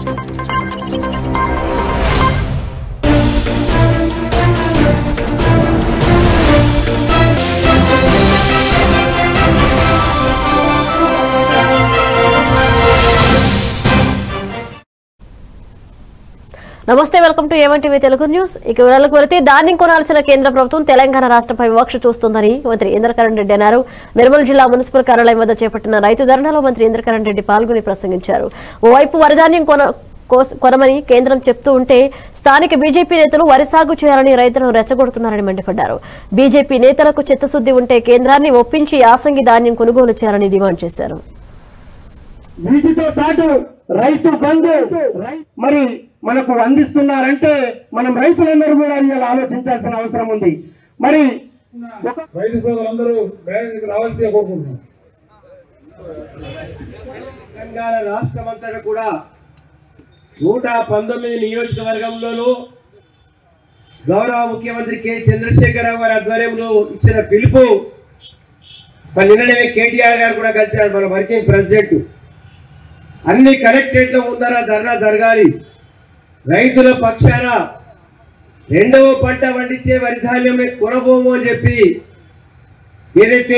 నమస్తే welcome to A one TV Telugu news ఇక వివరాలకు వెళితే ధాన్యం కొనాల్సిన కేంద్ర ప్రభుత్వం తెలంగాణ రాష్ట్రంపై వివక్ష చూస్తోందని మంత్రి ఇంద్రకరణ్ రెడ్డి అన్నారు నిర్మల్ జిల్లా మున్సిపల్ కార్యాలయం వద్ద చేపట్టిన రైతు ధర్నాలో మంత్రి ఇంద్రకరణ్ రెడ్డి పాల్గొని ప్రసంగించారు ఓవైపు వరిధాన్యం కొన కోస- కొనమని కేంద్రం చెప్తూ ఉంటే స్థానిక బీజేపీ నేతలు వరి సాగు చేయాలని రైతులను రెచ్చగొడుతున్నారని మండిపడ్డారు బీజేపీ నేతలకు చిత్తశుద్ది ఉంటే కేంద్రాన్ని ఒప్పించి యాసంగి ధాన్యం కొనుగోలు చేయాలని డిమాండ్ చేశారు వీటితో పాటు రైతు బంధు రై- మరి మనకు అందిస్తున్నారంటే మనం రైతులందరూ కూడా ఇవాళ ఆలోచించాల్సిన అవసరం ఉంది మరి ఒక రైతు సోదరులందరూ బ్యాంకుకి రావాల్సిందిగా కోరుకుంటున్నాం తెలంగాణ రాష్ట్రం అంతటా కూడా నూట పంతొమ్మిది నియోజకవర్గంలోనూ గౌరవ ముఖ్యమంత్రి కె చంద్రశేఖరరావు గారి ఆధ్వర్యంలో ఇచ్చిన పిలుపు మరి నిన్ననే కేటీఆర్ గారు కూడా కలిశారు మన వర్కింగ్ ప్రెసిడెంట్ అన్ని కలెక్టరేట్ల ముందర ధర్నా జరగాలి రైతుల పక్షాన రెండవ పంట పండించే వరి ధాన్యమే కొనబోము అని చెప్పి ఏదైతే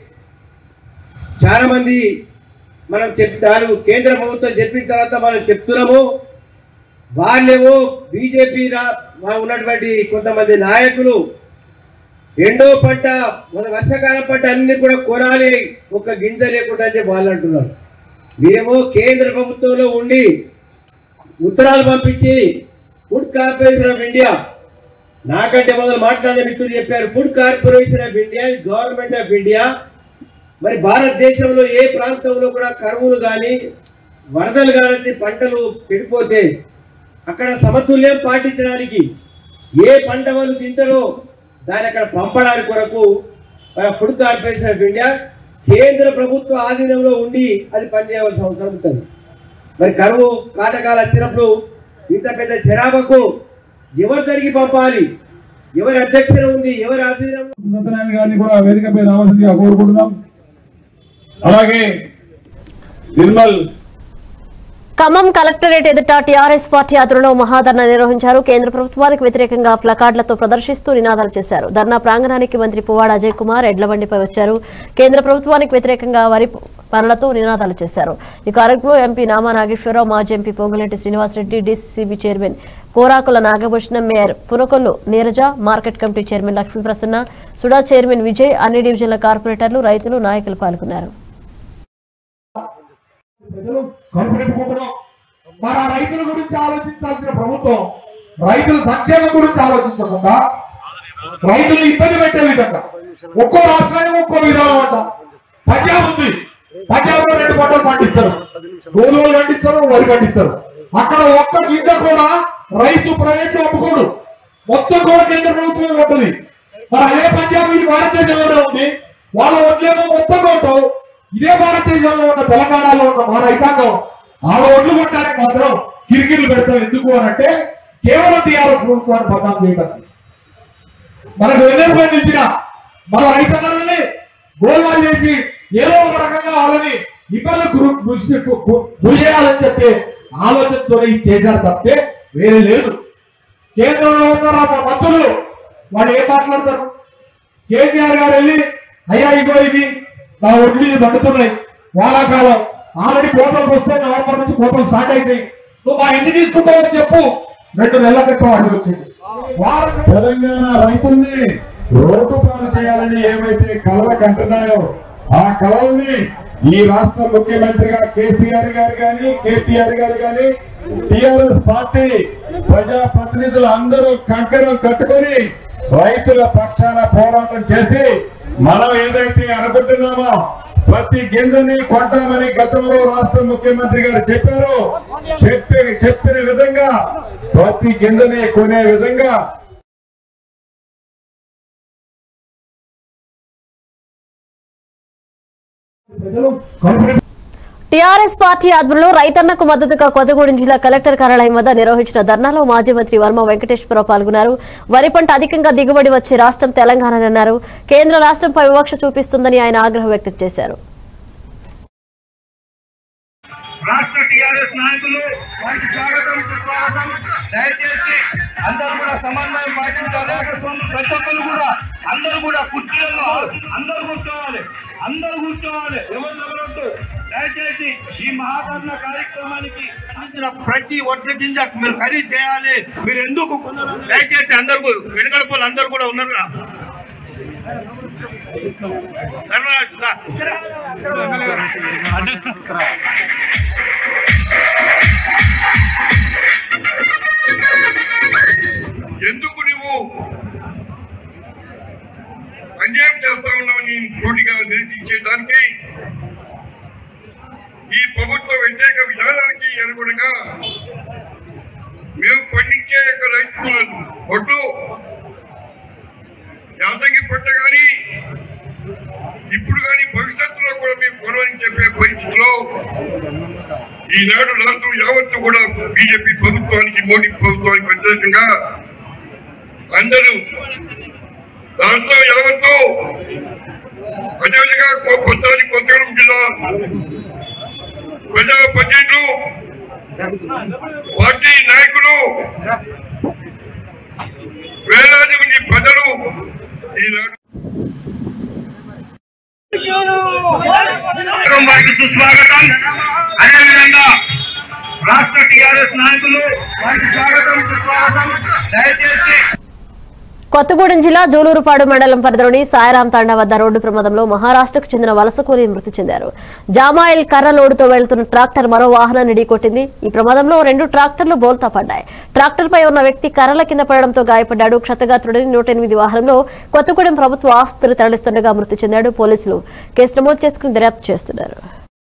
చాలా మంది మనం చెప్తారు కేంద్ర ప్రభుత్వం చెప్పిన తర్వాత మనం చెప్తున్నాము వాళ్ళేమో బీజేపీ ఉన్నటువంటి కొంతమంది నాయకులు రెండో పంట మన వర్షాకాలం పంట అన్ని కూడా కొనాలి ఒక గింజ లేకుండా అని చెప్పి వాళ్ళు అంటున్నారు మీరేమో కేంద్ర ప్రభుత్వంలో ఉండి ఉత్తరాలు పంపించి ఫుడ్ కార్పొరేషన్ ఆఫ్ ఇండియా నాకంటే మొదలు మాట్లాడిన మిత్రులు చెప్పారు food corporation of India government of India మరి భారతదేశంలో ఏ ప్రాంతంలో కూడా కరువులు కానీ వరదలు కానీ పంటలు పెడిపోతే అక్కడ సమతుల్యం పాటించడానికి ఏ పంట వాళ్ళు తింటారో దాన్ని అక్కడ పంపడానికి కొరకు మన ఫుడ్ కార్పొరేషన్ ఆఫ్ ఇండియా కేంద్ర ప్రభుత్వ ఆధీనంలో ఉండి అది పనిచేయవలసిన అవసరం ఉంటుంది మరి కరువు కాటకాలు వచ్చినప్పుడు ఇంత పెద్ద జనాభాకు ఎవరు జరిగి పంపాలి ఎవరి అధ్యక్షత ఉంది ఎవరి ఆధీనంలో సత్యనారాయణ గారిని కూడా వేదికపై రావాల్సిందిగా కోరుకుంటున్నాం అలాగే నిర్మల్ ఖమ్మం కలెక్టరేట్ ఎదుట టీఆర్ఎస్ పార్టీ ఆధ్వర్యంలో మహాధర్నా నిర్వహించారు కేంద్ర ప్రభుత్వానికి వ్యతిరేకంగా ప్లకార్డులతో ప్రదర్శిస్తూ నినాదాలు చేశారు ధర్నా ప్రాంగణానికి మంత్రి పువ్వాడ అజయ్ కుమార్ ఎడ్లబండిపై వచ్చారు కేంద్ర ప్రభుత్వానికి వ్యతిరేకంగా వరి పనులతో నినాదాలు చేశారు ఈ కార్యక్రమంలో ఎంపీ నామా నాగేశ్వరరావు మాజీ MP Ponguleti Srinivasareddy DCCB chairman Korakula Nagabhushanam mayor Punukollu Neeraja market committee chairman Lakshmi Prasanna SUDA chairman Vijay అన్ని డివిజన్ల కార్పొరేటర్లు రైతులు నాయకులు పాల్గొన్నారు ప్రజలు కడుపు నింపుకుంటున్నాం మరి ఆ రైతుల గురించి ఆలోచించాల్సిన ప్రభుత్వం రైతుల సంక్షేమం గురించి ఆలోచించకుండా రైతులు ఇబ్బంది పెట్టే విధంగా ఒక్కో రాష్ట్రానికి ఒక్కో విధానం అంట పంజాబ్ ఉంది పంజాబ్ లో రెండు పంటలు పండిస్తారు గోధుమలు పండిస్తారు వరి పండిస్తారు అక్కడ ఒక్క గింజ కూడా రైతు ప్రైవేట్ అమ్ముకోడు మొత్తం కూడా కేంద్ర ప్రభుత్వమే ఉంటుంది మరి అదే పంజాబ్ ఇది భారతదేశంలోనే ఉంది వాళ్ళ ఒడ్లేమో మొత్తం కొంటావు ఇదే భారతదేశంలో ఉన్న తెలంగాణలో ఉన్న మా రైతాంగం ఆ ఒడ్లు కొట్టడానికి మాత్రం కిరికిరిలు పెడతాం ఎందుకు అని అంటే కేవలం టీఆర్ఎస్ ప్రభుత్వాన్ని బదనాం చేయడానికి మనకు వెన్నెరపై నిలిచిన మన రైతన్నలని గోల్మాల్ చేసి ఏదో ఒక రకంగా వాళ్ళని ఇబ్బందులు గురి గురి- గు- గురి చేయాలని చెప్పే ఆలోచనతో ఇది చేశారు తప్పితే వేరే లేదు కేంద్రంలో ఉన్న మా మంత్రులు వాళ్ళు ఏం మాట్లాడతారు కేసీఆర్ గారు వెళ్ళి అయ్యా ఇగో ఇవి నా ఒడ్లు మీద పండుతున్నాయి వానాకాలం ఆల్రెడీ కోతలకు వస్తే నవంబర్ నుంచి కోతలు స్టార్ట్ అయితాయి నువ్వు మా ఇంటి తీసుకుంటావని చెప్పు రెండు నెలల క్రితం అడ్డు వచ్చింది వారం తెలంగాణ రైతుల్ని రోడ్డు పాలు చేయాలని ఏమైతే కలలు కంటున్నాయో ఆ కలల్ని ఈ రాష్ట్ర ముఖ్యమంత్రిగా కేసీఆర్ గారు గాని కేటీఆర్ గారు గాని టిఆర్ఎస్ పార్టీ ప్రజా ప్రతినిధులు అందరూ కంకణం కట్టుకొని రైతుల పక్షాన పోరాటం చేసి మనం ఏదైతే అనుకుంటున్నామో ప్రతి గింజని కొంటామని గతంలో రాష్ట్ర ముఖ్యమంత్రి గారు చెప్పారు చెప్పి చెప్పిన విధంగా ప్రతి గింజని కొనే విధంగా ప్రజలు కడుపు టీఆర్ఎస్ పార్టీ ఆధ్వర్యంలో రైతన్నకు మద్దతుగా కొత్తగూడెం జిల్లా కలెక్టర్ కార్యాలయం వద్ద నిర్వహించిన ధర్నాలో మాజీ మంత్రి వర్మ వెంకటేశ్వరరావు పాల్గొన్నారు వరి పంట అధికంగా దిగుబడి వచ్చే రాష్ట్రం తెలంగాణ అన్నారు కేంద్ర రాష్ట్రంపై వివక్ష చూపిస్తుందని ఆయన ఆగ్రహం వ్యక్తం చేశారు రాష్ట్ర టిఆర్ఎస్ నాయకులు వారికి స్వాగతం సుస్వాగతం దయచేసి అందరూ కూడా సమన్వయం పాటించాలి ప్రతి ఒక్కరు కూడా అందరూ కూడా కుర్చీలలో అందరూ కూర్చోవాలి అందరూ కూర్చోవాలి ఎవరు ఎవరొద్దు దయచేసి ఈ మహాకరణ కార్యక్రమానికి అందించిన ప్రతి ఒక్క గింజ మీరు ఖరీదు చేయాలి మీరు ఎందుకు కొనరు? దయచేసి అందరూ కూడా వెనుకడపలు అందరూ కూడా ఉన్నారు కదా. ధర్మరాజు, రా. ఎందుకు నువ్వు అన్యాయం చేస్తా ఉన్నావు నేను పోటీగా నిరసించేదానికి ఈ ప్రభుత్వ వ్యతిరేక విధానానికి అనుగుణంగా మేము పండించే యొక్క రైతు ఒడ్లు యాసంగి పంట కానీ ఇప్పుడు కానీ భవిష్యత్తులో కూడా మేము కొనవని చెప్పే పరిస్థితిలో ఈనాడు రాష్ట్రం యావత్తు కూడా బీజేపీ ప్రభుత్వానికి మోడీ ప్రభుత్వానికి వ్యతిరేకంగా అందరూ రాష్ట్రం యావత్తు అదేవిధంగా కొ- కొత్తది కొత్తగూడెం జిల్లా ప్రజా పంచాయతీలు పార్టీ నాయకులు వేలాది మంది ప్రజలు ఈనాడు వారికి సుస్వాగతం అదేవిధంగా రాష్ట్ర టిఆర్ఎస్ నాయకులు వారికి స్వాగతం సుస్వాగతం దయచేసి కొత్తగూడెం జిల్లా జూలూరుపాడు మండలం పరిధిలోని సాయిరాం తాండా వద్ద రోడ్డు ప్రమాదంలో మహారాష్ట్రకు చెందిన వలస కూలీ మృతి చెందారు జామాయిల్ కర్ర లోడుతో వెళ్తున్న ట్రాక్టర్ మరో వాహనాన్ని ఢీకొట్టింది ఈ ప్రమాదంలో రెండు ట్రాక్టర్లు బోల్తా పడ్డాయి ట్రాక్టర్ పై ఉన్న వ్యక్తి కర్రల కింద పడడంతో గాయపడ్డాడు క్షతగాత్రుడిని నూట ఎనిమిది వాహనంలో కొత్తగూడెం ప్రభుత్వ ఆసుపత్రి తరలిస్తుండగా మృతి చెందాడు పోలీసులు కేసు నమోదు చేసుకుని దర్యాప్తు చేస్తున్నారు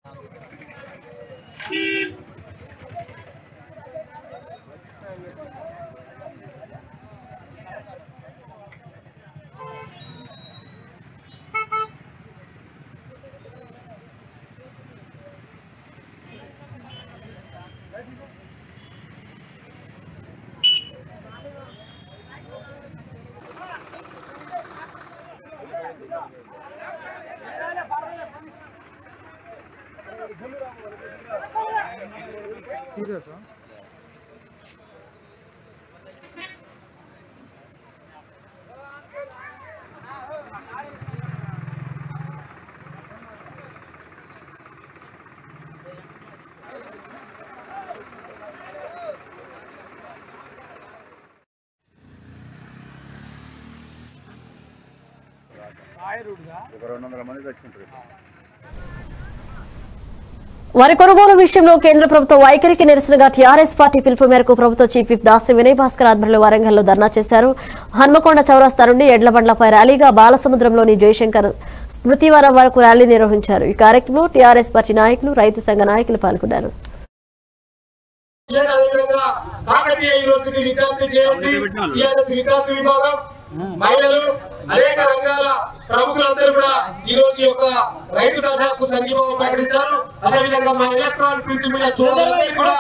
వరి కొనుగోలు విషయంలో కేంద్ర ప్రభుత్వ వైఖరికి నిరసనగా టీఆర్ఎస్ పార్టీ పిలుపు మేరకు ప్రభుత్వ చీఫ్ విప్ దాసి వినయ్ భాస్కర్ ఆధ్వర్యంలో వరంగల్లో ధర్నా చేశారు హన్మకొండ చౌరస్తా నుండి ఎడ్లబండ్లపై ర్యాలీగా బాలసముద్రంలోని జయశంకర్ స్మృతివనం వరకు ర్యాలీ నిర్వహించారు ఈ కార్యక్రమంలో టీఆర్ఎస్ పార్టీ నాయకులు రైతు సంఘ నాయకులు పాల్గొన్నారు అదేవిధంగా కాకతీయ యూనివర్సిటీ విద్యార్థి చేసి టీఆర్ఎస్ విద్యార్థి విభాగం మహిళలు అనేక రంగాల ప్రముఖులందరూ కూడా ఈ రోజు ఈ యొక్క రైతు ధర్నాకు సంఘీభావం ప్రకటించారు అదేవిధంగా మా ఎలక్ట్రానిక్ ప్రింట్ మీడియా సోదరులందరూ కూడా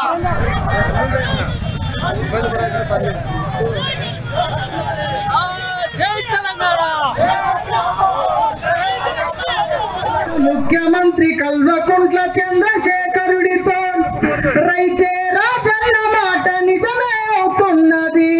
ముఖ్యమంత్రి కల్వకుంట్ల చంద్రశేఖరుడితో రైతే రాజన్న మాట నిజమే అవుతున్నది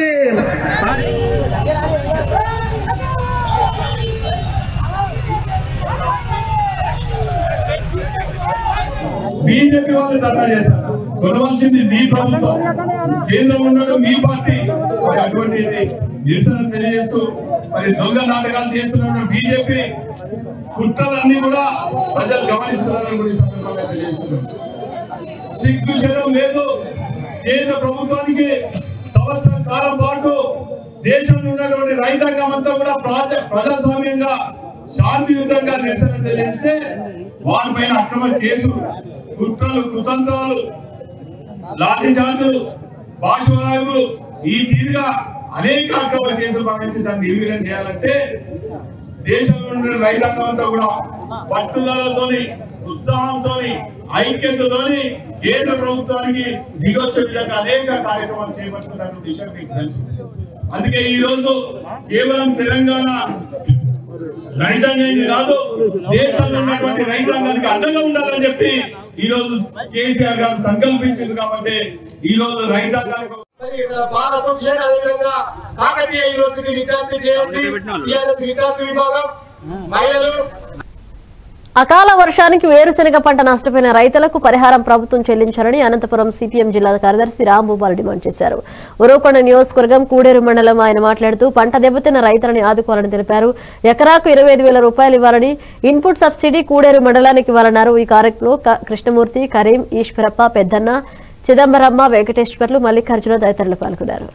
బీజేపీ వాళ్ళు ధర్నా చేస్తారు కొనవలసింది మీ ప్రభుత్వం కేంద్రం ఉండడం మీ పార్టీ మరి అటువంటి నిరసన తెలియజేస్తూ మరి దొంగ నాటకాలు చేస్తున్న బీజేపీ కుట్రలన్నీ కూడా ప్రజలు గమనిస్తున్నారని కూడా ఈ సందర్భంగా తెలియజేస్తున్నాం సిగ్గు శరం లేదు కేంద్ర ప్రభుత్వానికి సంవత్సరం కాలం పాటు దేశంలో ఉన్నటువంటి రైతాంగం అంతా కూడా ప్రాజ- ప్రజాస్వామ్యంగా శాంతియుతంగా నిరసన తెలియజేస్తే వారిపైన అక్రమ కేసులు కుట్రలు కుతంత్రాలు లాఠీ చార్జులు భాషవాయువులు ఈ తీరుగా అనేక అక్రమ కేసులు భావించి దాన్ని నిర్వీర్యం చేయాలంటే దేశంలో ఉన్న రైతాంగం అంతా కూడా పట్టుదలతోని ఉత్సాహంతోని ఐక్యతతోని కేంద్ర ప్రభుత్వానికి దిగొచ్చే విధంగా అనేక కార్యక్రమాలు చేపడుతున్నటువంటి విషయం మీకు తెలుసు అందుకే ఈ రోజు కేవలం తెలంగాణ రైతాంగానికి కాదు దేశంలో ఉన్నటువంటి రైతాంగానికి అండగా ఉండాలని చెప్పి ఈ రోజు కేసీఆర్ గారు సంకల్పించింది కాబట్టి ఈ రోజు రైతాంగానికి ఒక మరి బార్ అసోసియేషన్ అదేవిధంగా కాకతీయ యూనివర్సిటీ విద్యార్థి చేసి టీఆర్ఎస్ విద్యార్థి విభాగం మహిళలు అకాల వర్షానికి వేరుశెనగ పంట నష్టపోయిన రైతులకు పరిహారం ప్రభుత్వం చెల్లించాలని అనంతపురం సిపిఎం జిల్లా కార్యదర్శి రాంభూపాల్ డిమాండ్ చేశారు ఉరవకొండ నియోజకవర్గం కూడేరు మండలం ఆయన మాట్లాడుతూ పంట దెబ్బతిన్న రైతులని ఆదుకోవాలని తెలిపారు ఎకరాకు ఇరవై ఐదు వేల రూపాయలు ఇవ్వాలని ఇన్పుట్ సబ్సిడీ కూడేరు మండలానికి ఇవ్వాలన్నారు ఈ కార్యక్రమంలో క- కృష్ణమూర్తి కరీం ఈశ్వరప్ప పెద్దన్న చిదంబరమ్మ వెంకటేశ్వర్లు మల్లికార్జున తదితరులు పాల్గొన్నారు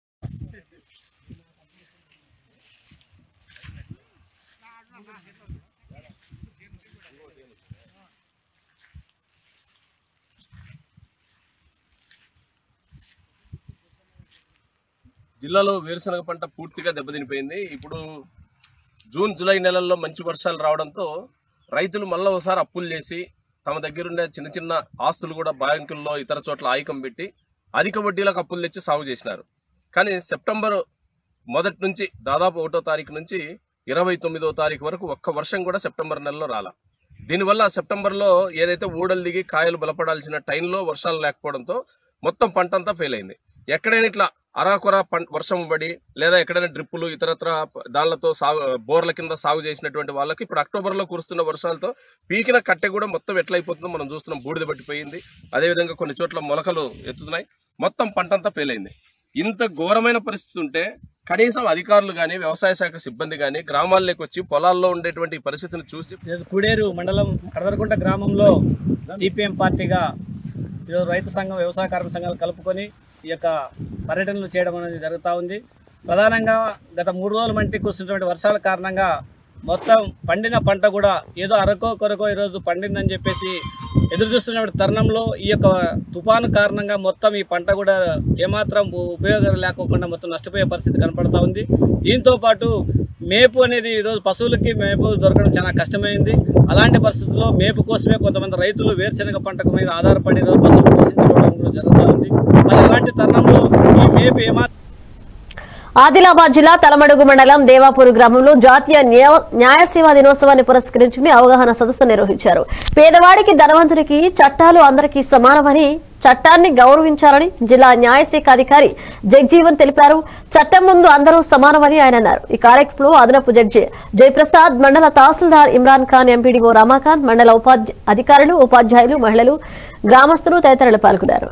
జిల్లాలో వేరుశనగ పంట పూర్తిగా దెబ్బతినిపోయింది ఇప్పుడు జూన్ జూలై నెలల్లో మంచి వర్షాలు రావడంతో రైతులు మళ్ళీ ఒకసారి అప్పులు చేసి తమ దగ్గరుండే చిన్న చిన్న ఆస్తులు కూడా బ్యాంకుల్లో ఇతర చోట్ల ఆయకం పెట్టి అధిక వడ్డీలకు అప్పులు తెచ్చి సాగు చేసినారు కానీ సెప్టెంబర్ మొదటి నుంచి దాదాపు ఒకటో తారీఖు నుంచి ఇరవై తొమ్మిదో తారీఖు వరకు ఒక్క వర్షం కూడా సెప్టెంబర్ నెలలో రాల దీనివల్ల సెప్టెంబర్లో ఏదైతే ఊడలు దిగి కాయలు బలపడాల్సిన టైంలో వర్షాలు లేకపోవడంతో మొత్తం పంట అంతా ఫెయిల్ అయింది ఎక్కడైనా ఇట్లా అరాకొర పం వర్షం పడి లేదా ఎక్కడైనా డ్రిప్పులు ఇతరత్ర దానిలతో సాగు బోర్ల కింద సాగు చేసినటువంటి వాళ్ళకి ఇప్పుడు అక్టోబర్లో కురుస్తున్న వర్షాలతో పీకిన కట్టె కూడా మొత్తం ఎట్లయిపోతుందో మనం చూస్తున్నాం బూడిద పట్టిపోయింది అదేవిధంగా కొన్ని చోట్ల మొలకలు ఎత్తుతున్నాయి మొత్తం పంట అంతా ఫెయిల్ అయింది ఇంత ఘోరమైన పరిస్థితి ఉంటే కనీసం అధికారులు కానీ వ్యవసాయ శాఖ సిబ్బంది కానీ గ్రామాల్లోకి వచ్చి పొలాల్లో ఉండేటువంటి ఈ పరిస్థితిని చూసి ఈరోజు కుడేరు మండలం కడదరకుంట గ్రామంలో సిపిఎం పార్టీగా ఈరోజు రైతు సంఘం వ్యవసాయ కార్మిక సంఘాలు కలుపుకొని ఈ యొక్క పర్యటనలు చేయడం అనేది జరుగుతూ ఉంది ప్రధానంగా గత మూడు రోజుల మంటి కురుస్తున్నటువంటి వర్షాల కారణంగా మొత్తం పండిన పంట కూడా ఏదో అరకో కొరకో ఈరోజు పండిందని చెప్పేసి ఎదురు చూస్తున్న తరుణంలో ఈ యొక్క తుఫాను కారణంగా మొత్తం ఈ పంట కూడా ఏమాత్రం ఉ- ఉపయోగం లేకోకుండా మొత్తం నష్టపోయే పరిస్థితి కనపడతా ఉంది దీంతో పాటు మేపు అనేది ఈరోజు పశువులకి మేపు దొరకడం చాలా కష్టమైంది అలాంటి పరిస్థితుల్లో మేపు కోసమే కొంతమంది రైతులు వేరుశనగ పంటకు మీద ఆధారపడి ఈరోజు పశువులు పోషించుకోవడం కూడా జరుగుతూ ఉంది మరి అలాంటి తరుణంలో ఈ మేపు ఏమాత్రం ఆదిలాబాద్ జిల్లా తలమడుగు మండలం దేవాపూర్ గ్రామంలో జాతీయ న్యాయ- న్యాయ సేవా దినోత్సవాన్ని పురస్కరించుకుని అవగాహన సదస్సు నిర్వహించారు పేదవాడికి ధనవంతుడికి చట్టాలు అందరికీ సమానమని చట్టాన్ని గౌరవించాలని జిల్లా న్యాయశాఖ అధికారి జగ్జీవన్ తెలిపారు చట్టం ముందు అందరూ సమానమని ఆయన అన్నారు ఈ కార్యక్రమంలో అదనపు జడ్జి జయప్రసాద్ మండల తహసీల్దార్ ఇమ్రాన్ ఖాన్ ఎంపీడీఓ రమాకాంత్ మండల ఉపాధ్య అధికారులు ఉపాధ్యాయులు మహిళలు గ్రామస్తులు తదితరులు పాల్గొన్నారు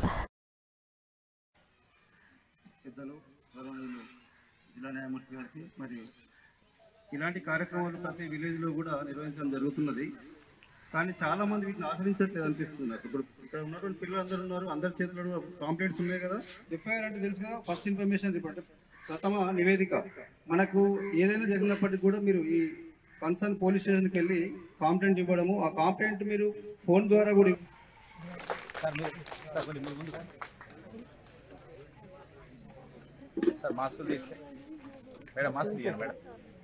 పెద్దలు గౌరవనీయులు జిల్లా న్యాయమూర్తి గారికి మరి ఇలాంటి కార్యక్రమాలు ప్రతి విలేజ్లో కూడా నిర్వహించడం జరుగుతున్నది కానీ చాలా మంది వీటిని ఆచరించట్లేదు అనిపిస్తుంది నాకు ఇప్పుడు ఇక్కడ ఉన్నటువంటి పిల్లలందరూ ఉన్నారు అందరి చేతిలో కాంప్లైంట్స్ ఉన్నాయి కదా ఎఫ్ఐఆర్ అంటే తెలుసు కదా ఫస్ట్ ఇన్ఫర్మేషన్ రిపోర్ట్ ప్రథమ నివేదిక మనకు ఏదైనా జరిగినప్పటికీ కూడా మీరు ఈ కన్సర్న్ పోలీస్ స్టేషన్కి వెళ్ళి కాంప్లైంట్ ఇవ్వడము ఆ కాంప్లైంట్ మీరు ఫోన్ ద్వారా కూడా ఇవ్వ- సార్ మాస్కులు తీస్తే మేడం మాస్క్ తీయండి మేడం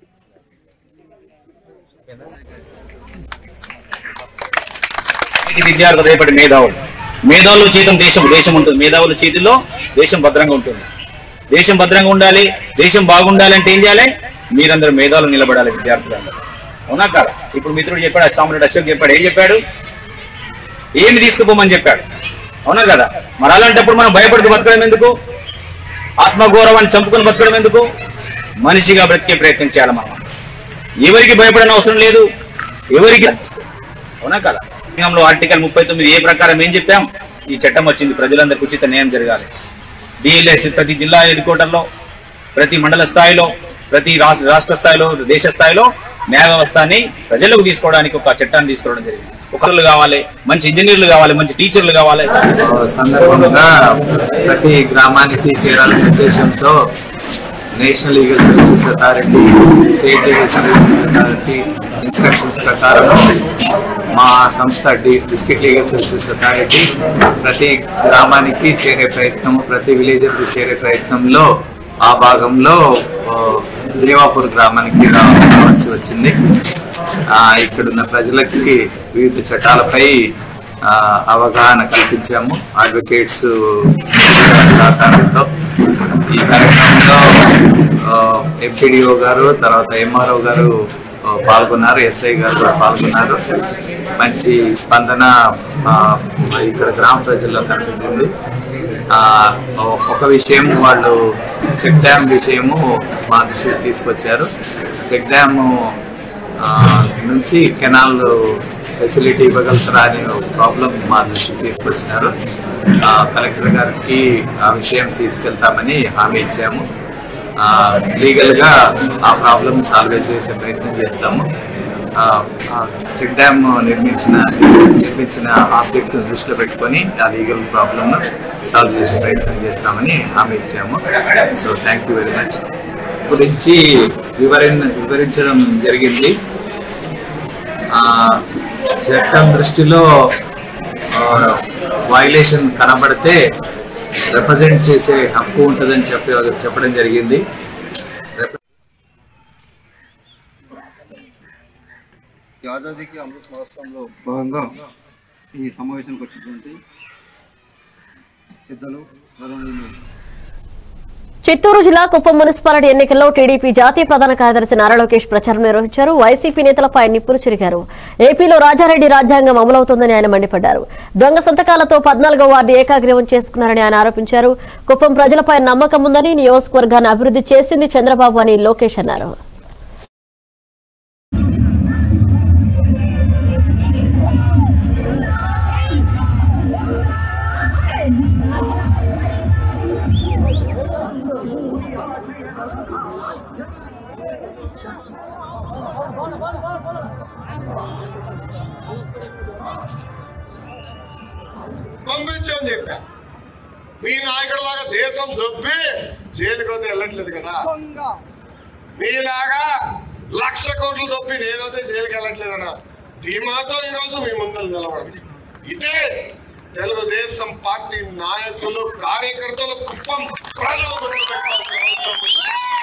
నేటి విద్యార్థులు రేపటి మేధావులు మేధావుల చేతం దేశం దేశం ఉంటుంది మేధావుల చేతిలో దేశం భద్రంగా ఉంటుంది దేశం భద్రంగా ఉండాలి దేశం బాగుండాలి అంటే ఏం చేయాలి మీరందరూ మేధావులు నిలబడాలి విద్యార్థులందరూ అవునా కదా ఇప్పుడు మిత్రుడు చెప్పాడు సామ్రాట్ అశోక్ చెప్పాడు ఏం చెప్పాడు ఏమి తీసుకుపోమని చెప్పాడు అవునా కదా మరి అలాంటప్పుడు మనం భయపడుతూ బతకడం ఎందుకు ఆత్మగౌరవాన్ని చంపుకొని బతకడం ఎందుకు మనిషిగా బ్రతికే ప్రయత్నం చేయాలి మనం ఎవరికి భయపడని అవసరం లేదు ఎవరికి అవునా కదా సంఘంలో ఆర్టికల్ ముప్పై తొమ్మిది ఏ ప్రకారం ఏం చెప్పాం ఈ చట్టం వచ్చింది ప్రజలందరికీ ఉచిత న్యాయం జరగాలి డిఎల్ఎస్ ప్రతి జిల్లా హెడ్ క్వార్టర్లో ప్రతి మండల స్థాయిలో ప్రతి రాష్ట్ర రాష్ట్ర స్థాయిలో దేశ స్థాయిలో న్యాయ వ్యవస్థని ప్రజలకు తీసుకోవడానికి ఒక చట్టాన్ని తీసుకోవడం జరిగింది ఒకళ్ళు కావాలి మంచి ఇంజనీర్లు కావాలి మంచి టీచర్లు కావాలి సందర్భంగా ప్రతి గ్రామానికి చేరాలనే ఉద్దేశంతో national legal services authority state legal services authority instructions ప్రకారం మా సంస్థ డి- డిస్ట్రిక్ట్ లీగల్ సర్వీసెస్ అథారిటీ ప్రతి గ్రామానికి చేరే ప్రయత్నం ప్రతి విలేజర్కి చేరే ప్రయత్నంలో ఆ భాగంలో ఆ, దేవాపూర్ గ్రామానికి రావాల్సి వచ్చింది ఆ, ఇక్కడున్న ప్రజలకి వివిధ చట్టాలపై ఆ, అవగాహన కల్పించాము అడ్వకేట్స్ సహకారంతో ఈ కార్యక్రమంలో ఎంపీడీఓ గారు తర్వాత ఎంఆర్ఓ గారు ఆ, పాల్గొన్నారు ఎస్ఐ గారు కూడా పాల్గొన్నారు మంచి స్పందన ఆ, ఇక్కడ గ్రామ ప్రజల్లో కనిపించింది ఆ, ఒక విషయం వాళ్ళు చెక్ డ్యామ్ విషయము మా దృష్టికి తీసుకొచ్చారు చెక్ డ్యాము ఆ, నుంచి కెనాల్ ఫెసిలిటీ ఇవ్వగలుగుతారా అనే ఒక ప్రాబ్లం మా దృష్టికి తీసుకొచ్చినారు ఆ, కలెక్టర్ గారికి ఆ విషయం తీసుకెళ్తామని హామీ ఇచ్చాము ఆ, లీగల్గా ఆ ప్రాబ్లం సాల్వ్ చేసే ప్రయత్నం చేస్తాము ఆ, ఆ చెక్ డ్యామ్ నిర్మించిన నిర్మించిన ఆబ్జెక్ట్ దృష్టిలో పెట్టుకొని ఆ లీగల్ ప్రాబ్లమ్ సాల్వ్ చేసే ప్రయత్నం చేస్తామని హామీ ఇచ్చాము so thank you very much గురించి వివరణ వివరించడం జరిగింది ఆ, చట్టం దృష్టిలో వైలేషన్ కనబడితే రిప్రజెంట్ చేసే హక్కు ఉంటుందని చెప్పి చెప్పడం జరిగింది ఈ ఆజాదీకి అమృత్ మహోత్సవంలో భాగంగా ఈ సమావేశానికి వచ్చినటువంటి పెద్దలు గౌరవనీయులు చిత్తూరు జిల్లా కుప్పం మున్సిపాలిటీ ఎన్నికల్లో టీడీపీ జాతీయ ప్రధాన కార్యదర్శి నారా లోకేష్ ప్రచారం నిర్వహించారు వైసీపీ నేతలపై నిప్పులు చెరిగారు ఏపీలో రాజారెడ్డి రాజ్యాంగం అమలవుతోందని ఆయన మండిపడ్డారు దొంగ సంతకాలతో పద్నాలుగో వార్డు ఏకాగ్రీవం చేసుకున్నారని ఆయన ఆరోపించారు కుప్పం ప్రజలపై నమ్మకం ఉందని నియోజకవర్గాన్ని అభివృద్ధి చేసింది చంద్రబాబు అని లోకేష్ అన్నారు పంపించని చెప్పా మీ నాయకుడిలాగా దేశం దొబ్బి జైలుకి వస్తే వెళ్ళట్లేదు కదా మీలాగా లక్ష కోట్లు దొబ్బి నేనైతే జైలుకి వెళ్ళట్లేదు కదా ధీమాతో ఈరోజు మీ ముందర నిలబడింది ఇదే తెలుగుదేశం పార్టీ నాయకులు కార్యకర్తలు కుప్పం ప్రజలు గుర్తుపెట్టాల్సిన అవసరం ఉంది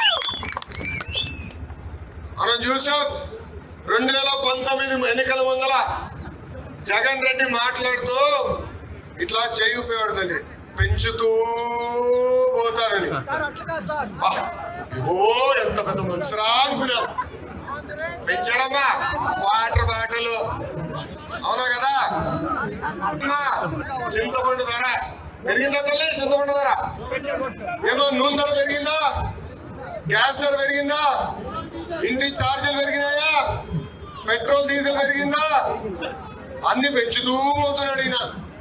మనం చూసాం రెండు వేల పంతొమ్మిది ఎన్నికల ముందల జగన్ రెడ్డి మాట్లాడుతూ ఇట్లా చేయిపోయాడు తల్లి పెంచుతూ పోతారని ఆ, ఇగో ఎంత పెద్ద మనుషురా అనుకున్నాం పెంచడమ్మా వాటర్ బాటిల్ అవునా కదా అమ్మా చింతపండు ధర పెరిగిందా తల్లి చింతపండు ధర ఏమో నూనె ధర పెరిగిందా గ్యాస్ ధర పెరిగిందా ఇంటి ఛార్జీలు పెరిగినాయా పెట్రోల్ డీజిల్ పెరిగిందా అన్ని పెంచుతూ పోతున్నాడు ఈయన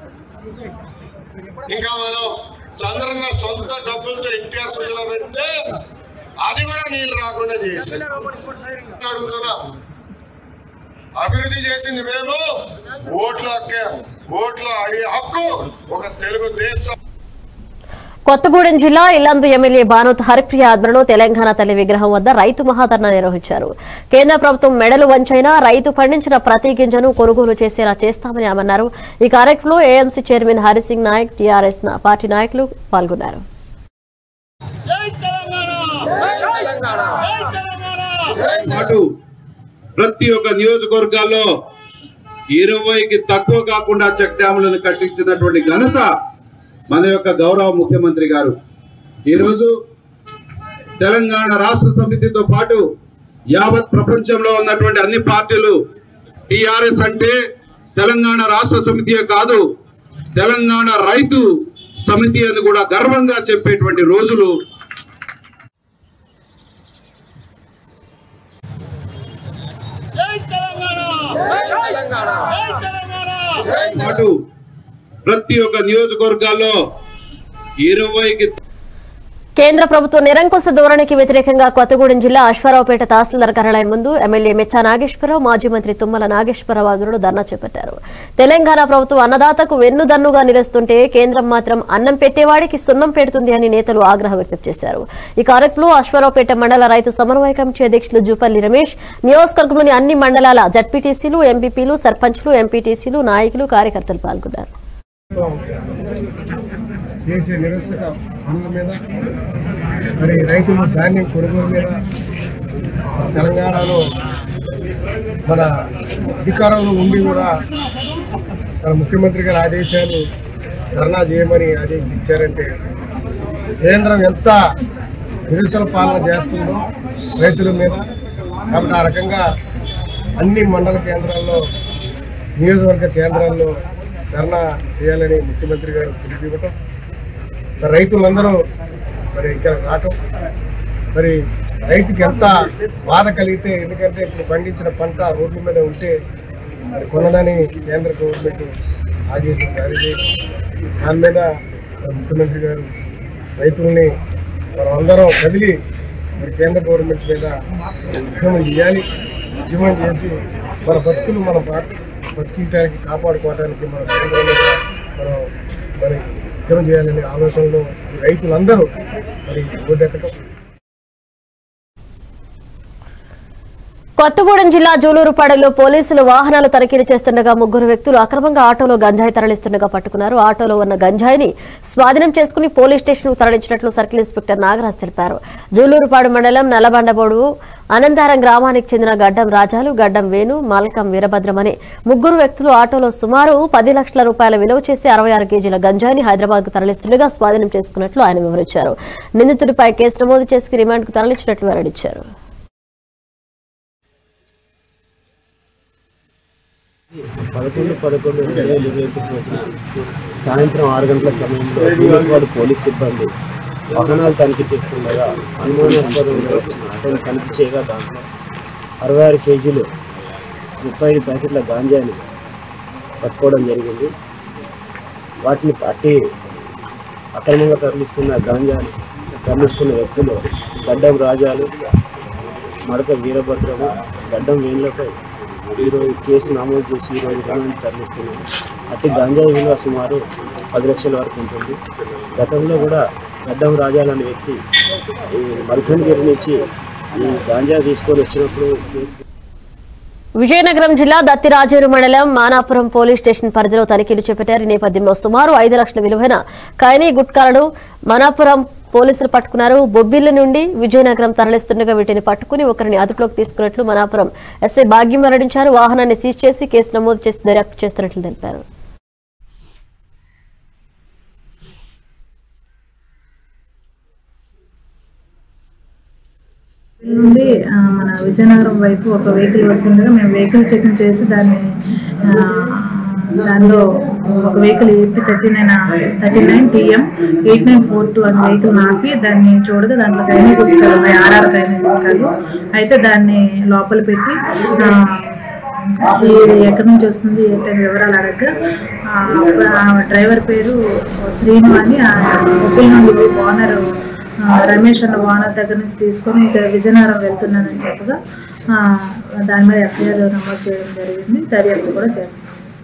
ఇంకా మనం చంద్రన్న సొంత డబ్బులతో ఎన్టీఆర్ సుజలో పెడితే అది కూడా నీళ్ళు రాకుండా చేసి అడుగుతున్నా అభివృద్ధి చేసింది మేము ఓట్ల హక్కే ఓట్ల అడిగే హక్కు ఒక తెలుగు దేశం కొత్తగూడెం జిల్లా ఇల్లందు ఎమ్మెల్యే బానోత్ హరిప్రియ ఆధ్వర్యంలో తెలంగాణ తల్లి విగ్రహం వద్ద రైతు మహాధర్నా నిర్వహించారు కేంద్ర ప్రభుత్వం మెడలు వంచైనా రైతు పండించిన ప్రతి గింజను కొనుగోలు చేసేలా చేస్తామని ఆమె అన్నారు ఈ కార్యక్రమంలో AMC chairman Harisingh Nayak TRS నా- పార్టీ నాయకులు పాల్గొన్నారు పాటు ప్రతి ఒక్క నియోజకవర్గాల్లో ఇరవైకి తక్కువ కాకుండా చెక్ డ్యాములను కట్టించినటువంటి ఘనత మన యొక్క గౌరవ ముఖ్యమంత్రి గారు ఈరోజు తెలంగాణ రాష్ట్ర సమితితో పాటు యావత్ ప్రపంచంలో ఉన్నటువంటి అన్ని పార్టీలు టిఆర్ఎస్ అంటే తెలంగాణ రాష్ట్ర సమితియే కాదు తెలంగాణ రైతు సమితి అని కూడా గర్వంగా చెప్పేటువంటి రోజులు పాటు ప్రతి ఒక్క నియోజకవర్గాల్లో ఇరవైకి కేంద్ర ప్రభుత్వ నిరంకుశ ధోరణికి వ్యతిరేకంగా కొత్తగూడెం జిల్లా అశ్వారావుపేట తహసీల్దార్ కార్యాలయం ముందు ఎమ్మెల్యే మెచ్చా నాగేశ్వరరావు మాజీ మంత్రి తుమ్మల నాగేశ్వరరావు ఆధ్వర్యంలో ధర్నా చేపట్టారు తెలంగాణ ప్రభుత్వం అన్నదాతకు వెన్నుదన్నుగా నిలుస్తుంటే కేంద్రం మాత్రం అన్నం పెట్టేవాడికి సున్నం పెడుతుంది అని నేతలు ఆగ్రహం వ్యక్తం చేశారు ఈ కార్యక్రమంలో అశ్వారావుపేట మండల రైతు సమన్వయ కమిటీ అధ్యక్షులు జూపల్లి రమేష్ నియోజకవర్గంలోని అన్ని మండలాల జడ్పీటీసీలు ఎంపీపీలు సర్పంచ్లు ఎంపీటీసీలు నాయకులు కార్యకర్తలు పాల్గొన్నారు దేశీయ నిరసక పనుల మీద మరి రైతుల ధాన్యం కొనుగోలు మీద తెలంగాణలో మన అధికారంలో ఉండి కూడా మన ముఖ్యమంత్రి గారి ఆదేశాలు ధర్నా చేయమని ఆదేశించారంటే కేంద్రం ఎంత నిరుచల పాలన చేస్తుందో రైతుల మీద కాబట్టి ఆ రకంగా అన్ని మండల కేంద్రాల్లో నియోజకవర్గ కేంద్రాల్లో ధర్నా చేయాలని ముఖ్యమంత్రి గారు పిలిపివ్వటం మరి రైతులందరూ మరి ఇక్కడ రావటం మరి రైతుకి ఎంత బాధ కలిగితే ఎందుకంటే ఇప్పుడు పండించిన పంట రోడ్ల మీద ఉంటే మరి కొనదని కేంద్ర గవర్నమెంట్ ఆదేశం జారీ చేసి దాని మీద మరి ముఖ్యమంత్రి గారు రైతుల్ని మనం అందరం కదిలి మరి కేంద్ర గవర్నమెంట్ మీద ఉద్యమం చేయాలి ఉద్యమం చేసి మన బతుకులు మన బతు- బతికించడానికి కాపాడుకోవడానికి మన కేంద్రం మీద మనం మరి ఉద్యమం చేయాలనే ఆలోచనలో ఈ రైతులందరూ మరి ఓటెక్కడం కొత్తగూడెం జిల్లా జూలూరుపాడులో పోలీసులు వాహనాలు తనిఖీలు చేస్తుండగా ముగ్గురు వ్యక్తులు అక్రమంగా ఆటోలో గంజాయి తరలిస్తుండగా పట్టుకున్నారు ఆటోలో ఉన్న గంజాయిని స్వాధీనం చేసుకుని పోలీస్ స్టేషన్ కు తరలించినట్లు సర్కిల్ ఇన్స్పెక్టర్ నాగరాజ్ తెలిపారు జూలూరుపాడు మండలం నల్లబండబోడు అనంతారం గ్రామానికి చెందిన గడ్డం రాజాలు గడ్డం వేణు మాల్కం వీరభద్రం అనే ముగ్గురు వ్యక్తులు ఆటోలో సుమారు పది లక్షల రూపాయల విలువ చేసి అరవై ఆరు కేజీల గంజాయిని హైదరాబాద్ కు తరలిస్తుండగా స్వాధీనం చేసుకున్నట్లు ఆయన వివరించారు నిందితుడిపై కేసు నమోదు చేసి రిమాండ్ కు తరలించినట్లు వెల్లడించారు పదకొండు పదకొండు రెండు వేల ఇరవై ఒకటి రోజున సాయంత్రం ఆరు గంటల సమయంలో భీమపాడు పోలీస్ సిబ్బంది వాహనాలు తనిఖీ చేస్తుండగా అనుమానాస్పదంగా వచ్చిన ఆటోను తనిఖీ చేయగా దాంట్లో అరవై ఆరు కేజీలు ముప్పై ఐదు ప్యాకెట్ల గాంజాని పట్టుకోవడం జరిగింది వాటిని పట్టి అక్రమంగా తరలిస్తున్న గాంజాని తరలిస్తున్న వ్యక్తులు గడ్డం రాజాలు మడక వీరభద్రము గడ్డం వేణులపై ఈరోజు కేసు నమోదు చేసి ఈరోజు రిమాండ్ తరలిస్తున్నాం అట్టి గంజాయి విలువ సుమారు పది లక్షల వరకు ఉంటుంది గతంలో కూడా గడ్డం రాజాలు అనే వ్యక్తి ఈ మల్కన్గిరి నుంచి ఈ గాంజా తీసుకొని వచ్చినప్పుడు కేసు విజయనగరం జిల్లా దత్తిరాజేరు మండలం మానాపురం పోలీస్ స్టేషన్ పరిధిలో తనిఖీలు చేపట్టారు ఈ నేపథ్యంలో సుమారు ఐదు లక్షల విలువైన ఖైనీ గుట్కాలను మానాపురం పోలీసులు పట్టుకున్నారు బొబ్బిల్లి నుండి విజయనగరం తరలిస్తుండగా వీటిని పట్టుకుని ఒకరిని అదుపులోకి తీసుకున్నట్లు మనాపురం ఎస్ఐ భాగ్యం వెల్లడించారు వాహనాన్ని సీజ్ చేసి కేసు నమోదు చేసి దర్యాప్తు చేస్తున్నట్లు తెలిపారు నుండి ఆ, మన విజయనగరం వైపు ఒక వెహికల్ వస్తుండగా మేము వెహికల్ చెకింగ్ చేసి దాన్ని ఆ, దానిలో ఒక vehicle AP thirty nine thirty nine TM eight nine four two అనే వెహికల్ ఆపి దాన్ని చూడగా దాంట్లో కైనీ గుట్కాలు ఉన్నాయి ఆర్ఆర్ కైనీ గుట్కాలు అయితే దాన్ని లోపల పెట్టి ఆ, ఇది ఎక్కడి నుంచి వస్తుంది ఏంటనే వివరాలు అడగగా ఆ, ఆ డ్రైవర్ పేరు శ్రీను అని ఆ మొబైల్ నుండి ఓనర్ ఆ, రమేష్ అన్న ఓనర్ దగ్గర నుంచి తీసుకొని ఇక్కడ విజయనగరం వెళ్తున్నానని చెప్పగా ఆ, దాని మీద ఎఫ్ఐఆర్ నమోదు చేయడం జరిగింది దర్యాప్తు కూడా చేస్తాం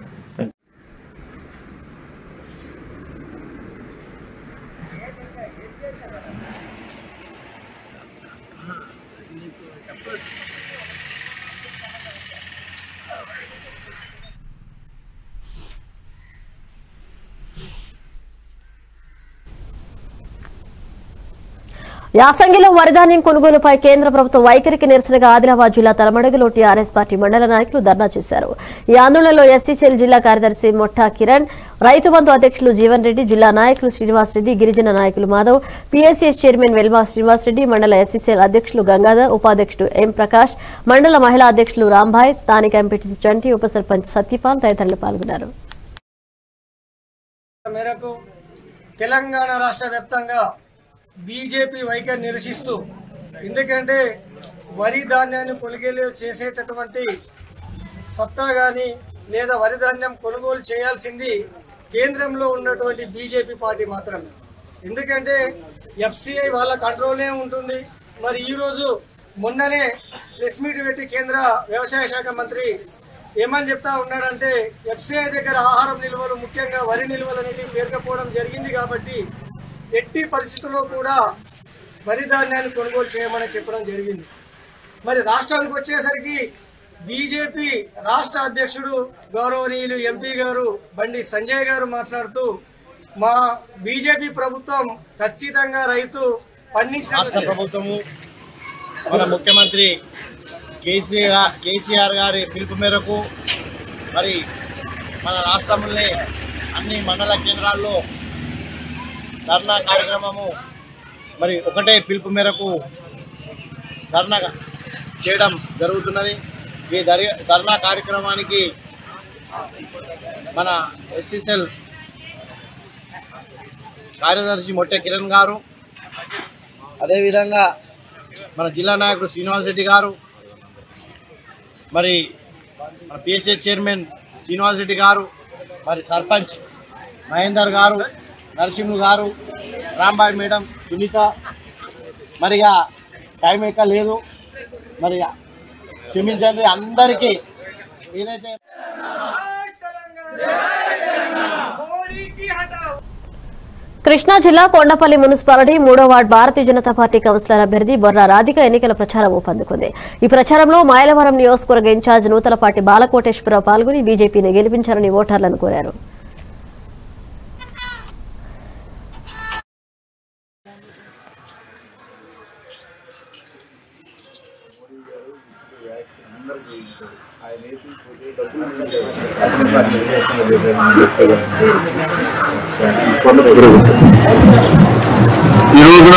యాసంగిలో వరిధాన్యం కొనుగోలుపై కేంద్ర ప్రభుత్వ వైఖరికి నిరసనగా ఆదిలాబాద్ జిల్లా తలమడగలో టీఆర్ఎస్ పార్టీ మండల నాయకులు ధర్నా చేశారు ఈ ఆందోళనలో ఎస్సీసీఎల్ జిల్లా కార్యదర్శి మొట్టా కిరణ్ రైతు బంధు అధ్యక్షులు జీవన్ రెడ్డి జిల్లా నాయకులు శ్రీనివాస్ రెడ్డి గిరిజన నాయకులు మాధవ్ పీఎస్సీఎస్ చైర్మన్ వెల్మా శ్రీనివాస్ రెడ్డి మండల ఎస్సీసీఎల్ అధ్యక్షులు గంగాధర్ ఉపాధ్యక్షుడు ఎం ప్రకాష్ మండల మహిళా అధ్యక్షులు రాంభాయ్ స్థానిక ఎంపీటీసీ చంటి ఉప సర్పంచ్ సత్యపాల్ తదితరులు పాల్గొన్నారు మేరకు తెలంగాణ రాష్ట్ర వ్యాప్తంగా బీజేపీ వైఖరి నిరసిస్తూ ఎందుకంటే వరి ధాన్యాన్ని కొనుగోలు చేసేటటువంటి సత్తా కానీ లేదా వరి ధాన్యం కొనుగోలు చేయాల్సింది కేంద్రంలో ఉన్నటువంటి బీజేపీ పార్టీ మాత్రమే ఎందుకంటే ఎఫ్సిఐ వాళ్ళ కంట్రోలే ఉంటుంది మరి ఈరోజు మొన్ననే ప్రెస్ మీట్ పెట్టి కేంద్ర వ్యవసాయ శాఖ మంత్రి ఏమని చెప్తా ఉన్నాడంటే ఎఫ్సిఐ దగ్గర ఆహారం నిల్వలు ముఖ్యంగా వరి నిల్వలు అనేవి పేరుకపోవడం జరిగింది కాబట్టి ఎట్టి పరిస్థితుల్లో కూడా వరి ధాన్యాన్ని కొనుగోలు చేయమని చెప్పడం జరిగింది మరి రాష్ట్రానికి వచ్చేసరికి బీజేపీ రాష్ట్ర అధ్యక్షుడు గౌరవనీయులు ఎంపీ గారు బండి సంజయ్ గారు మాట్లాడుతూ మా బీజేపీ ప్రభుత్వం ఖచ్చితంగా రైతు రాష్ట్ర పండించిన ప్రభుత్వము మన ముఖ్యమంత్రి కేసీఆర్ కేసీఆర్ గారి పిలుపు మేరకు మరి మన రాష్ట్రంలోనే అన్ని మండల కేంద్రాల్లో ధర్నా కార్యక్రమము మరి ఒకటే పిలుపు మేరకు ధర్నా చేయడం జరుగుతున్నది ఈ ధరి ధర్నా కార్యక్రమానికి మన ఎస్ఎస్ఎల్ కార్యదర్శి మొట్టె కిరణ్ గారు అదేవిధంగా మన జిల్లా నాయకుడు శ్రీనివాస్ రెడ్డి గారు మరి మన పిఎస్ఎస్ చైర్మన్ శ్రీనివాస్ రెడ్డి గారు మరి సర్పంచ్ మహేందర్ గారు నరసింహు గారు రాంబాయ్ మేడం సునీత మరిగా టైం ఎక్క లేదు మరి క్షమించండి అందరికీ ఏదైతే కృష్ణా జిల్లా కొండపల్లి మున్సిపాలిటీ మూడో ward Bharatiya Janata party councillor అభ్యర్థి బొర్రా రాధిక ఎన్నికల ప్రచారం ఊపందుకుంది ఈ ప్రచారంలో మైలవరం నియోజకవర్గ ఇన్ఛార్జ్ నూతలపాటి బాలకోటేశ్వరరావు పాల్గొని బీజేపీని గెలిపించారని ఓటర్లను కోరారు ఈ రోజున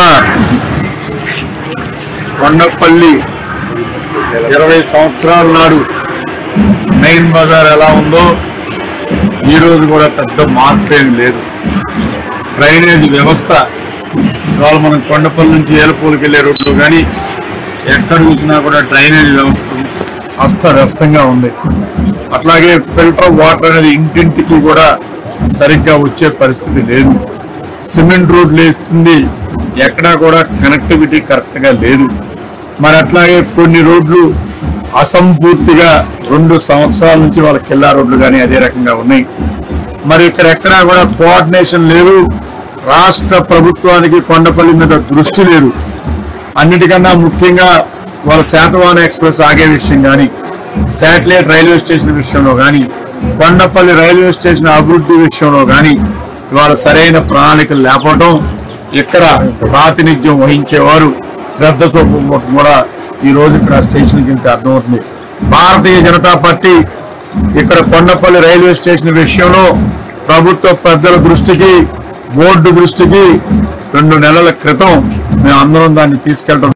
కొండపల్లి ఇరవై సంవత్సరాల నాడు మెయిన్ బజార్ ఎలా ఉందో ఈ రోజు కూడా పెద్ద మార్పు ఏం లేదు డ్రైనేజ్ వ్యవస్థ ఇవాళ మనం కొండపల్లి నుంచి ఏలపూలకి వెళ్ళే రోడ్లు కానీ ఎక్కడ చూసినా కూడా డ్రైనేజ్ వ్యవస్థ అస్తవ్యస్తంగా ఉంది అట్లాగే ఫిల్టర్ వాటర్ అనేది ఇంటింటికి కూడా సరిగ్గా వచ్చే పరిస్థితి లేదు సిమెంట్ రోడ్లు వేస్తుంది ఎక్కడా కూడా కనెక్టివిటీ కరెక్ట్ గా లేదు మరి అట్లాగే కొన్ని రోడ్లు అసంపూర్తిగా రెండు సంవత్సరాల నుంచి వాళ్ళ కిల్లా రోడ్లు కానీ అదే రకంగా ఉన్నాయి మరి ఇక్కడ ఎక్కడా కూడా కోఆర్డినేషన్ లేదు రాష్ట్ర ప్రభుత్వానికి కొండపల్లి మీద దృష్టి లేదు అన్నిటికన్నా ముఖ్యంగా వాళ్ళ శాతవాహన ఎక్స్ప్రెస్ ఆగే విషయం కానీ శాటిలైట్ రైల్వే స్టేషన్ విషయంలో కానీ కొండపల్లి రైల్వే స్టేషన్ అభివృద్ధి విషయంలో కానీ ఇవాళ సరైన ప్రణాళికలు లేకపోవడం ఇక్కడ ప్రాతినిధ్యం వహించేవారు శ్రద్ధ చూపడం కూడా ఈ రోజు ఇక్కడ స్టేషన్ కింద అర్థమవుతుంది భారతీయ జనతా పార్టీ ఇక్కడ కొండపల్లి రైల్వే స్టేషన్ విషయంలో ప్రభుత్వ పెద్దల దృష్టికి బోర్డు దృష్టికి రెండు నెలల క్రితం మేము అందరం దాన్ని తీసుకెళ్ళడం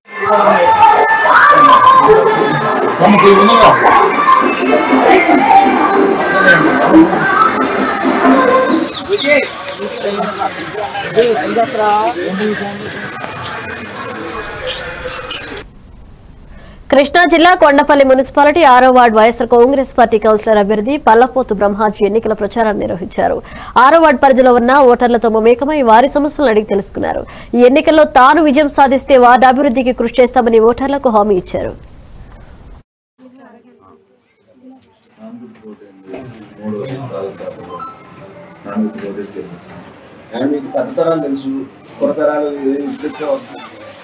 కృష్ణా జిల్లా కొండపల్లి మున్సిపాలిటీ ఆరో ward YSR Congress party councillor అభ్యర్థి పల్లపోతు బ్రహ్మాజీ ఎన్నికల ప్రచారాన్ని నిర్వహించారు ఆరో వార్డు పరిధిలో ఉన్న ఓటర్లతో మమేకమై వారి సమస్యలను అడిగి తెలుసుకున్నారు ఈ ఎన్నికల్లో తాను విజయం సాధిస్తే వార్డు అభివృద్ధికి కృషి చేస్తామని ఓటర్లకు హామీ ఇచ్చారు కానీ మీకు పెద్ద తరాలు తెలుసు కొత్త తరాలు ఇప్పటికే వస్తుంది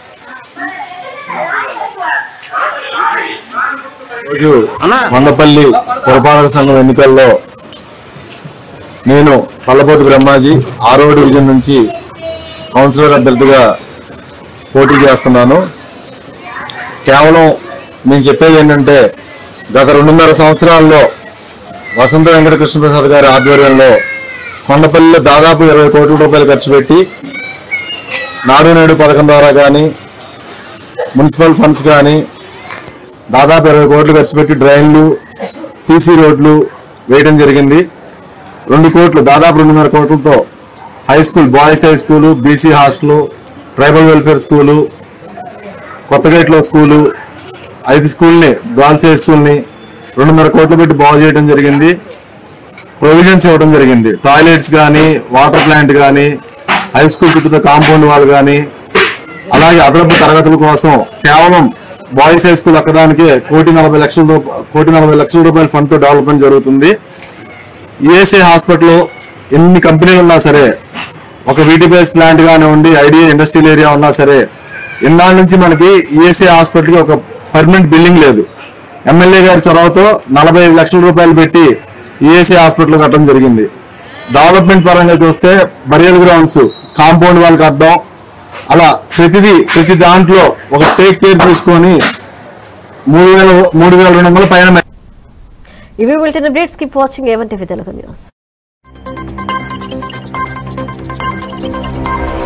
రోజు కొండపల్లి పురపాలక సంఘం ఎన్నికల్లో నేను పల్లపోటు బ్రహ్మాజీ ఆరో డివిజన్ నుంచి కౌన్సిలర్ అభ్యర్థిగా పోటీ చేస్తున్నాను కేవలం నేను చెప్పేది ఏంటంటే గత రెండున్నర సంవత్సరాల్లో వసంత వెంకటకృష్ణ ప్రసాద్ గారి ఆధ్వర్యంలో కొండపల్లిలో దాదాపు ఇరవై కోట్ల రూపాయలు ఖర్చు పెట్టి నాడు నేడు పథకం ద్వారా కానీ మున్సిపల్ ఫండ్స్ కానీ దాదాపు ఇరవై కోట్లు ఖర్చు పెట్టి డ్రైన్లు సీసీ రోడ్లు వేయడం జరిగింది రెండు కోట్లు దాదాపు రెండున్నర కోట్లతో high school boys high school BC hostel tribal welfare school కొత్తగేట్లో స్కూలు ఐదు స్కూల్ని గర్ల్స్ హై స్కూల్ని రెండున్నర కోట్లు పెట్టి బాగు చేయడం జరిగింది ప్రొవిజన్స్ ఇవ్వడం జరిగింది టాయిలెట్స్ కానీ వాటర్ ప్లాంట్ కానీ హై స్కూల్ చుట్టూ కాంపౌండ్ వాళ్ళు కానీ అలాగే అదనపు తరగతుల కోసం కేవలం బాయ్స్ హై స్కూల్ అక్కడానికి కోటి నలభై లక్షల రూప- కోటి నలభై లక్షల రూపాయల ఫండ్ తో డెవలప్మెంట్ జరుగుతుంది ఈఎస్ఐ హాస్పిటల్ ఎన్ని కంపెనీలు ఉన్నా సరే ఒక వీటిబేస్ ప్లాంట్ కానివ్వండి ఐడియా ఇండస్ట్రియల్ ఏరియా ఉన్నా సరే ఇన్నాళ్ళ నుంచి మనకి ఈఎస్ఐ హాస్పిటల్ కి ఒక పర్మనెంట్ బిల్డింగ్ లేదు ఎమ్మెల్యే గారి చొరవతో నలభై ఐదు లక్షల రూపాయలు పెట్టి ఈఎస్ఐ హాస్పిటల్ కట్టడం జరిగింది డెవలప్మెంట్ పరంగా చూస్తే బరియల్ గ్రౌండ్స్ కాంపౌండ్ వాళ్ళకి కట్టడం అలా ప్రతిదీ ప్రతి దాంట్లో ఒక టేక్ కేర్ తీసుకొని మూడు వేల మూడు వేల రెండు వందల పైన ఇవి bulletin updates keep watching A one TV Telugu news